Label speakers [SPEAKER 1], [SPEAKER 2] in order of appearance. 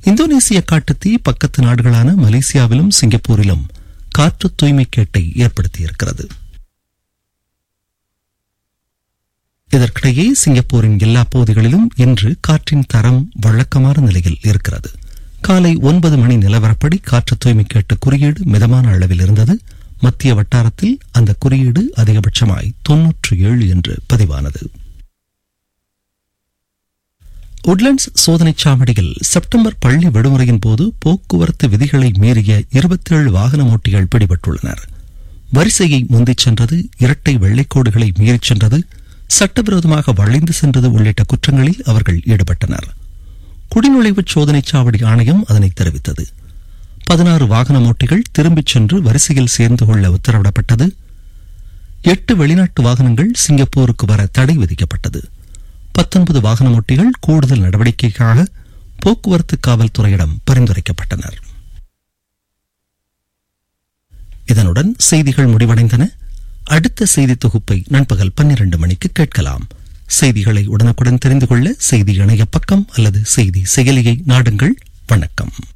[SPEAKER 1] இந்தோனேசிய காட்டுத்தீ பக்கத்து நாடுகளான மலேசியாவிலும் சிங்கப்பூரிலும் காற்று தூய்மை கேட்டை ஏற்படுத்தியிருக்கிறது இதற்கிடையே சிங்கப்பூரின் எல்லா பகுதிகளிலும் இன்று காற்றின் தரம் வழக்கமான நிலையில் இருக்கிறது காலை ஒன்பது மணி நிலவரப்படி காற்று தூய்மை கேட்டு குறியீடு மிதமான அளவில் இருந்தது மத்திய வட்டாரத்தில் அந்த குறியீடு அதிகபட்சமாய் தொன்னூற்று ஏழு என்று பதிவானது உட்லண்ட்ஸ் சோதனைச் சாவடியில் செப்டம்பர் பள்ளி விடுமுறையின் போது போக்குவரத்து விதிகளை மீறிய இருபத்தேழு வாகன ஓட்டிகள் பிடிபட்டுள்ளனர் வரிசையை முந்திச் சென்றது இரட்டை வெள்ளைக்கோடுகளை மீறிச் சென்றது சட்டவிரோதமாக வளைந்து சென்றது உள்ளிட்ட குற்றங்களில் அவர்கள் ஈடுபட்டனர் குடிநுழைவு சோதனைச் சாவடி ஆணையம் அதனை தெரிவித்தது பதினாறு வாகன ஓட்டிகள் திரும்பிச் சென்று வரிசையில் சேர்ந்து கொள்ள உத்தரவிடப்பட்டது எட்டு வெளிநாட்டு வாகனங்கள் சிங்கப்பூருக்கு வர தடை விதிக்கப்பட்டது பத்தொன்பது வாகன ஓட்டிகள் கூடுதல் நடவடிக்கைக்காக போக்குவரத்து காவல்துறையிடம் பரிந்துரைக்கப்பட்டனர் இதனுடன் செய்திகள் முடிவடைந்தன அடுத்த செய்தி தொகுப்பை நண்பகல் பன்னிரண்டு மணிக்கு கேட்கலாம் செய்திகளை உடனுக்குடன் தெரிந்து கொள்ள செய்தி இணைய பக்கம் அல்லது செய்தி செயலியை நாடுங்கள் வணக்கம்